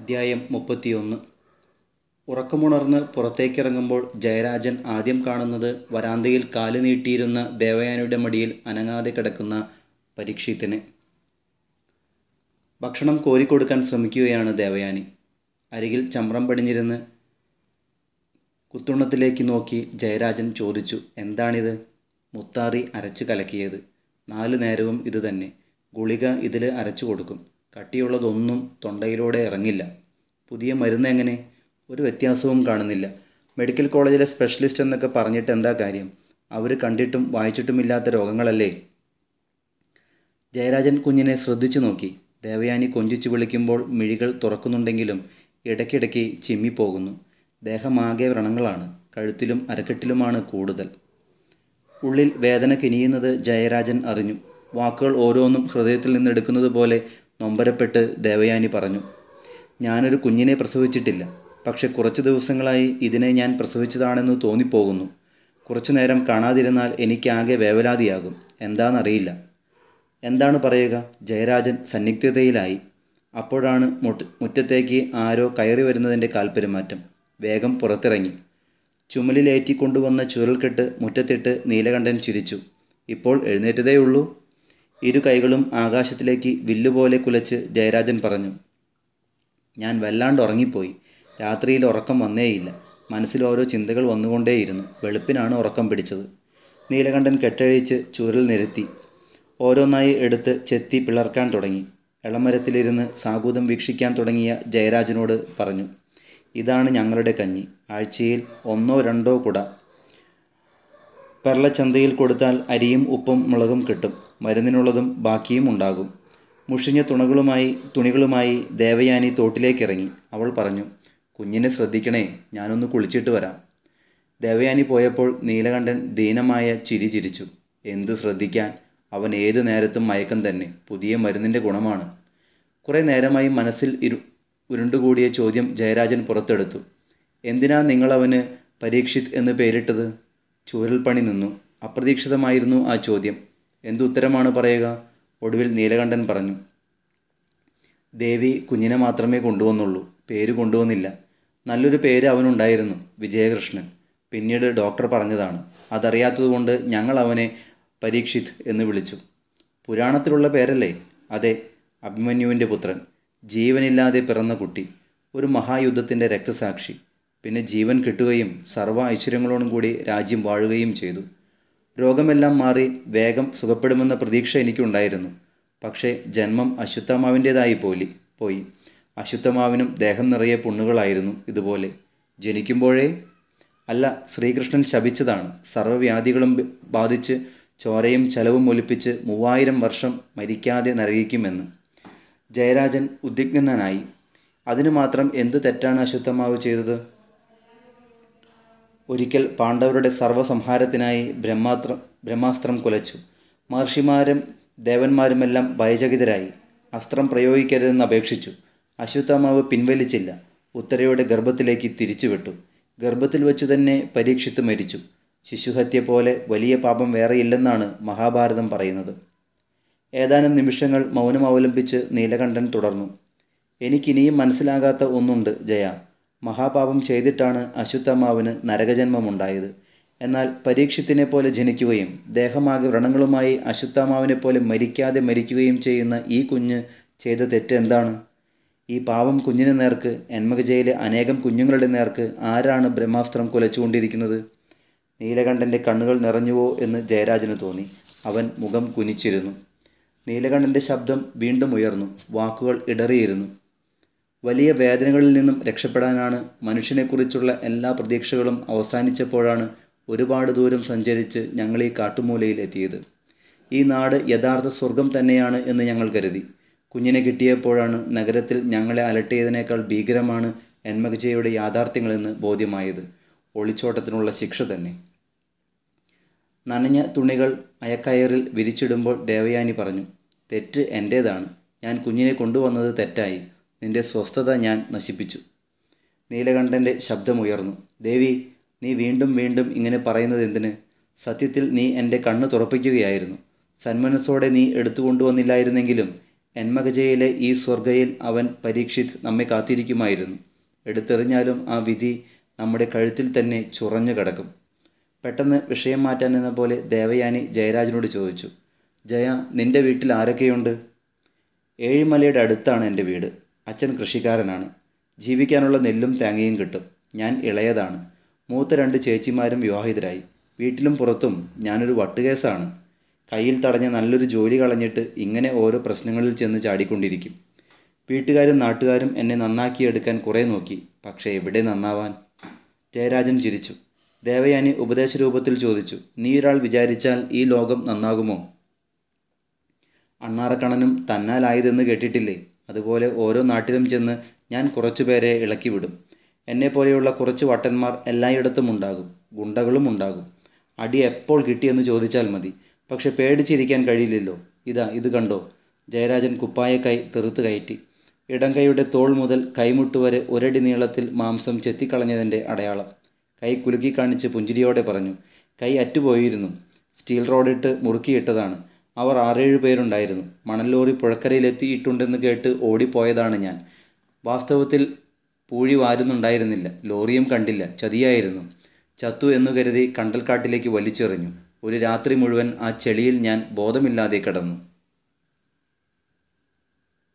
അദ്ധ്യായം മുപ്പത്തിയൊന്ന് ഉറക്കമുണർന്ന് പുറത്തേക്കിറങ്ങുമ്പോൾ ജയരാജൻ ആദ്യം കാണുന്നത് വരാന്തയിൽ കാല് നീട്ടിയിരുന്ന ദേവയാനിയുടെ മടിയിൽ അനങ്ങാതെ കിടക്കുന്ന പരീക്ഷിത്തിനെ ഭക്ഷണം കോരിക്കൊടുക്കാൻ ശ്രമിക്കുകയാണ് ദേവയാനി അരികിൽ ചമ്രം പടിഞ്ഞിരുന്ന് കുത്തുണ്ണത്തിലേക്ക് നോക്കി ജയരാജൻ ചോദിച്ചു എന്താണിത് മുത്താറി അരച്ച് കലക്കിയത് നാല് നേരവും ഇത് തന്നെ ഗുളിക ഇതിൽ അരച്ചു കൊടുക്കും കട്ടിയുള്ളതൊന്നും തൊണ്ടയിലൂടെ ഇറങ്ങില്ല പുതിയ മരുന്ന് എങ്ങനെ ഒരു വ്യത്യാസവും കാണുന്നില്ല മെഡിക്കൽ കോളേജിലെ സ്പെഷ്യലിസ്റ്റ് എന്നൊക്കെ പറഞ്ഞിട്ട് എന്താ കാര്യം അവർ കണ്ടിട്ടും വായിച്ചിട്ടുമില്ലാത്ത രോഗങ്ങളല്ലേ ജയരാജൻ കുഞ്ഞിനെ ശ്രദ്ധിച്ചു നോക്കി ദേവയാനി കൊഞ്ചിച്ചു വിളിക്കുമ്പോൾ മിഴികൾ തുറക്കുന്നുണ്ടെങ്കിലും ഇടയ്ക്കിടയ്ക്ക് ചിമ്മിപ്പോകുന്നു ദേഹമാകെ വ്രണങ്ങളാണ് കഴുത്തിലും അരക്കെട്ടിലുമാണ് കൂടുതൽ ഉള്ളിൽ വേദന കിനിയുന്നത് ജയരാജൻ അറിഞ്ഞു വാക്കുകൾ ഓരോന്നും ഹൃദയത്തിൽ നിന്നെടുക്കുന്നത് പോലെ നൊമ്പരപ്പെട്ട് ദേവയാനി പറഞ്ഞു ഞാനൊരു കുഞ്ഞിനെ പ്രസവിച്ചിട്ടില്ല പക്ഷെ കുറച്ച് ദിവസങ്ങളായി ഇതിനെ ഞാൻ പ്രസവിച്ചതാണെന്ന് തോന്നിപ്പോകുന്നു കുറച്ചു നേരം കാണാതിരുന്നാൽ എനിക്കാകെ വേവലാതിയാകും എന്താണെന്നറിയില്ല എന്താണ് പറയുക ജയരാജൻ സന്നിഗ്ധതയിലായി അപ്പോഴാണ് മുട്ട് മുറ്റത്തേക്ക് ആരോ കയറി വരുന്നതിൻ്റെ കാൽപ്പെരുമാറ്റം വേഗം പുറത്തിറങ്ങി ചുമലിലേറ്റി കൊണ്ടുവന്ന ചുരുൾക്കെട്ട് മുറ്റത്തിട്ട് നീലകണ്ഠൻ ചിരിച്ചു ഇപ്പോൾ എഴുന്നേറ്റതേയുള്ളൂ ഇരു കൈകളും ആകാശത്തിലേക്ക് വില്ലുപോലെ കുലച്ച് ജയരാജൻ പറഞ്ഞു ഞാൻ വല്ലാണ്ട് ഉറങ്ങിപ്പോയി രാത്രിയിൽ ഉറക്കം വന്നേയില്ല മനസ്സിൽ ഓരോ ചിന്തകൾ വന്നുകൊണ്ടേയിരുന്നു വെളുപ്പിനാണ് ഉറക്കം പിടിച്ചത് നീലകണ്ഠൻ കെട്ടഴിച്ച് ചുരുൾ നിരത്തി ഓരോന്നായി എടുത്ത് ചെത്തി പിളർക്കാൻ തുടങ്ങി എളമരത്തിലിരുന്ന് സാഗൂതം വീക്ഷിക്കാൻ തുടങ്ങിയ ജയരാജനോട് പറഞ്ഞു ഇതാണ് ഞങ്ങളുടെ കഞ്ഞി ആഴ്ചയിൽ ഒന്നോ രണ്ടോ കുട പെർളച്ചന്തയിൽ കൊടുത്താൽ അരിയും ഉപ്പും മുളകും കിട്ടും മരുന്നിനുള്ളതും ബാക്കിയും ഉണ്ടാകും മുഷിഞ്ഞ തുണകളുമായി തുണികളുമായി ദേവയാനി തോട്ടിലേക്കിറങ്ങി അവൾ പറഞ്ഞു കുഞ്ഞിനെ ശ്രദ്ധിക്കണേ ഞാനൊന്ന് കുളിച്ചിട്ട് വരാം ദേവയാനി പോയപ്പോൾ നീലകണ്ഠൻ ദീനമായ ചിരി ചിരിച്ചു എന്ത് ശ്രദ്ധിക്കാൻ അവൻ ഏത് നേരത്തും മയക്കം തന്നെ പുതിയ മരുന്നിൻ്റെ ഗുണമാണ് കുറേ നേരമായി മനസ്സിൽ ഇരു ഉരുണ്ടുകൂടിയ ചോദ്യം ജയരാജൻ പുറത്തെടുത്തു എന്തിനാ നിങ്ങളവന് പരീക്ഷിത് എന്ന് പേരിട്ടത് ചൂരൽപ്പണി നിന്നു അപ്രതീക്ഷിതമായിരുന്നു ആ ചോദ്യം എന്തുത്തരമാണ് പറയുക ഒടുവിൽ നീലകണ്ഠൻ പറഞ്ഞു ദേവി കുഞ്ഞിനെ മാത്രമേ കൊണ്ടുവന്നുള്ളൂ പേര് കൊണ്ടുവന്നില്ല നല്ലൊരു പേര് അവനുണ്ടായിരുന്നു വിജയകൃഷ്ണൻ പിന്നീട് ഡോക്ടർ പറഞ്ഞതാണ് അതറിയാത്തതുകൊണ്ട് ഞങ്ങൾ അവനെ പരീക്ഷിത് എന്ന് വിളിച്ചു പുരാണത്തിലുള്ള പേരല്ലേ അതെ അഭിമന്യുവിൻ്റെ പുത്രൻ ജീവനില്ലാതെ പിറന്ന കുട്ടി ഒരു മഹായുദ്ധത്തിൻ്റെ രക്തസാക്ഷി പിന്നെ ജീവൻ കിട്ടുകയും സർവ്വ ഐശ്വര്യങ്ങളോടും കൂടി രാജ്യം വാഴുകയും ചെയ്തു രോഗമെല്ലാം മാറി വേഗം സുഖപ്പെടുമെന്ന പ്രതീക്ഷ എനിക്കുണ്ടായിരുന്നു പക്ഷേ ജന്മം അശ്വത്ഥമാവിൻ്റേതായി പോലി പോയി അശ്വത്ഥമാവിനും ദേഹം നിറയെ പുണ്ണുകളായിരുന്നു ഇതുപോലെ ജനിക്കുമ്പോഴേ അല്ല ശ്രീകൃഷ്ണൻ ശപിച്ചതാണ് സർവ്വവ്യാധികളും ബാധിച്ച് ചോരയും ചലവും ഒലിപ്പിച്ച് മൂവായിരം വർഷം മരിക്കാതെ നരകിക്കുമെന്ന് ജയരാജൻ ഉദ്വിഗ്നനായി അതിനു മാത്രം എന്ത് തെറ്റാണ് അശ്വത്ഥമാവ് ചെയ്തത് ഒരിക്കൽ പാണ്ഡവരുടെ സർവ്വസംഹാരത്തിനായി ബ്രഹ്മാത്ര ബ്രഹ്മാസ്ത്രം കുലച്ചു മഹർഷിമാരും ദേവന്മാരുമെല്ലാം ഭയചകിതരായി അസ്ത്രം പ്രയോഗിക്കരുതെന്ന് അപേക്ഷിച്ചു അശ്വത്ഥമാവ് പിൻവലിച്ചില്ല ഉത്തരയുടെ ഗർഭത്തിലേക്ക് തിരിച്ചുവിട്ടു ഗർഭത്തിൽ വെച്ച് തന്നെ പരീക്ഷിത്ത് മരിച്ചു ശിശുഹത്യ പോലെ വലിയ പാപം വേറെയില്ലെന്നാണ് മഹാഭാരതം പറയുന്നത് ഏതാനും നിമിഷങ്ങൾ മൗനം അവലംബിച്ച് നീലകണ്ഠൻ തുടർന്നു എനിക്കിനിയും മനസ്സിലാകാത്ത ഒന്നുണ്ട് ജയ മഹാപാപം ചെയ്തിട്ടാണ് അശ്വത്ഥമാവിന് നരകജന്മമുണ്ടായത് എന്നാൽ പരീക്ഷത്തിനെ പോലെ ജനിക്കുകയും ദേഹമാകെ വ്രണങ്ങളുമായി അശ്വത്ഥമാവിനെ പോലെ മരിക്കാതെ മരിക്കുകയും ചെയ്യുന്ന ഈ കുഞ്ഞ് ചെയ്ത തെറ്റ് എന്താണ് ഈ പാവം കുഞ്ഞിന് നേർക്ക് എന്മകജയിലെ അനേകം കുഞ്ഞുങ്ങളുടെ നേർക്ക് ആരാണ് ബ്രഹ്മാസ്ത്രം കുലച്ചുകൊണ്ടിരിക്കുന്നത് നീലകണ്ഠൻ്റെ കണ്ണുകൾ നിറഞ്ഞുവോ എന്ന് ജയരാജന് തോന്നി അവൻ മുഖം കുനിച്ചിരുന്നു നീലകണ്ഠൻ്റെ ശബ്ദം വീണ്ടും ഉയർന്നു വാക്കുകൾ ഇടറിയിരുന്നു വലിയ വേദനകളിൽ നിന്നും രക്ഷപ്പെടാനാണ് മനുഷ്യനെക്കുറിച്ചുള്ള എല്ലാ പ്രതീക്ഷകളും അവസാനിച്ചപ്പോഴാണ് ഒരുപാട് ദൂരം സഞ്ചരിച്ച് ഞങ്ങൾ ഈ കാട്ടുമൂലയിൽ എത്തിയത് ഈ നാട് യഥാർത്ഥ സ്വർഗം തന്നെയാണ് എന്ന് ഞങ്ങൾ കരുതി കുഞ്ഞിനെ കിട്ടിയപ്പോഴാണ് നഗരത്തിൽ ഞങ്ങളെ അലട്ടിയതിനേക്കാൾ ഭീകരമാണ് എന്മകജയുടെ യാഥാർത്ഥ്യങ്ങളെന്ന് ബോധ്യമായത് ഒളിച്ചോട്ടത്തിനുള്ള ശിക്ഷ തന്നെ നനഞ്ഞ തുണികൾ അയക്കയറിൽ വിരിച്ചിടുമ്പോൾ ദേവയാനി പറഞ്ഞു തെറ്റ് എൻ്റേതാണ് ഞാൻ കുഞ്ഞിനെ കൊണ്ടുവന്നത് തെറ്റായി നിന്റെ സ്വസ്ഥത ഞാൻ നശിപ്പിച്ചു നീലകണ്ഠൻ്റെ ശബ്ദമുയർന്നു ദേവി നീ വീണ്ടും വീണ്ടും ഇങ്ങനെ പറയുന്നത് എന്തിന് സത്യത്തിൽ നീ എൻ്റെ കണ്ണ് തുറപ്പിക്കുകയായിരുന്നു സന്മനസ്സോടെ നീ എടുത്തു കൊണ്ടുവന്നില്ലായിരുന്നെങ്കിലും എന്മകജയിലെ ഈ സ്വർഗയിൽ അവൻ പരീക്ഷിത് നമ്മെ കാത്തിരിക്കുമായിരുന്നു എടുത്തെറിഞ്ഞാലും ആ വിധി നമ്മുടെ കഴുത്തിൽ തന്നെ ചുറഞ്ഞു കിടക്കും പെട്ടെന്ന് വിഷയം മാറ്റാൻ എന്ന പോലെ ദേവയാനി ജയരാജനോട് ചോദിച്ചു ജയ നിന്റെ വീട്ടിൽ ആരൊക്കെയുണ്ട് ഏഴിമലയുടെ അടുത്താണ് എൻ്റെ വീട് അച്ഛൻ കൃഷിക്കാരനാണ് ജീവിക്കാനുള്ള നെല്ലും തേങ്ങയും കിട്ടും ഞാൻ ഇളയതാണ് മൂത്ത രണ്ട് ചേച്ചിമാരും വിവാഹിതരായി വീട്ടിലും പുറത്തും ഞാനൊരു വട്ടുകേസാണ് കയ്യിൽ തടഞ്ഞ നല്ലൊരു ജോലി കളഞ്ഞിട്ട് ഇങ്ങനെ ഓരോ പ്രശ്നങ്ങളിൽ ചെന്ന് ചാടിക്കൊണ്ടിരിക്കും വീട്ടുകാരും നാട്ടുകാരും എന്നെ നന്നാക്കിയെടുക്കാൻ കുറേ നോക്കി പക്ഷേ എവിടെ നന്നാവാൻ ജയരാജൻ ചിരിച്ചു ദേവയാനി ഉപദേശരൂപത്തിൽ ചോദിച്ചു നീ ഒരാൾ വിചാരിച്ചാൽ ഈ ലോകം നന്നാകുമോ അണ്ണാറക്കണ്ണനും തന്നാലായതെന്ന് കേട്ടിട്ടില്ലേ അതുപോലെ ഓരോ നാട്ടിലും ചെന്ന് ഞാൻ കുറച്ചുപേരെ ഇളക്കി വിടും എന്നെപ്പോലെയുള്ള കുറച്ച് വട്ടന്മാർ എല്ലായിടത്തും ഉണ്ടാകും ഗുണ്ടകളും ഉണ്ടാകും അടി എപ്പോൾ കിട്ടിയെന്ന് ചോദിച്ചാൽ മതി പക്ഷെ പേടിച്ചിരിക്കാൻ കഴിയില്ലല്ലോ ഇതാ ഇത് കണ്ടോ ജയരാജൻ കുപ്പായക്കൈ തെറുത്ത് കയറ്റി ഇടം കൈയുടെ തോൾ മുതൽ കൈമുട്ട് വരെ ഒരടി നീളത്തിൽ മാംസം ചെത്തിക്കളഞ്ഞതിൻ്റെ അടയാളം കൈ കുലുക്കി കാണിച്ച് പുഞ്ചിരിയോടെ പറഞ്ഞു കൈ അറ്റുപോയിരുന്നു സ്റ്റീൽ റോഡിട്ട് മുറുക്കിയിട്ടതാണ് അവർ ആറേഴ് പേരുണ്ടായിരുന്നു മണൽ ലോറി പുഴക്കരയിലെത്തിയിട്ടുണ്ടെന്ന് കേട്ട് ഓടിപ്പോയതാണ് ഞാൻ വാസ്തവത്തിൽ പൂഴി വാരുന്നുണ്ടായിരുന്നില്ല ലോറിയും കണ്ടില്ല ചതിയായിരുന്നു ചത്തു എന്നു കരുതി കണ്ടൽക്കാട്ടിലേക്ക് വലിച്ചെറിഞ്ഞു ഒരു രാത്രി മുഴുവൻ ആ ചെളിയിൽ ഞാൻ ബോധമില്ലാതെ കിടന്നു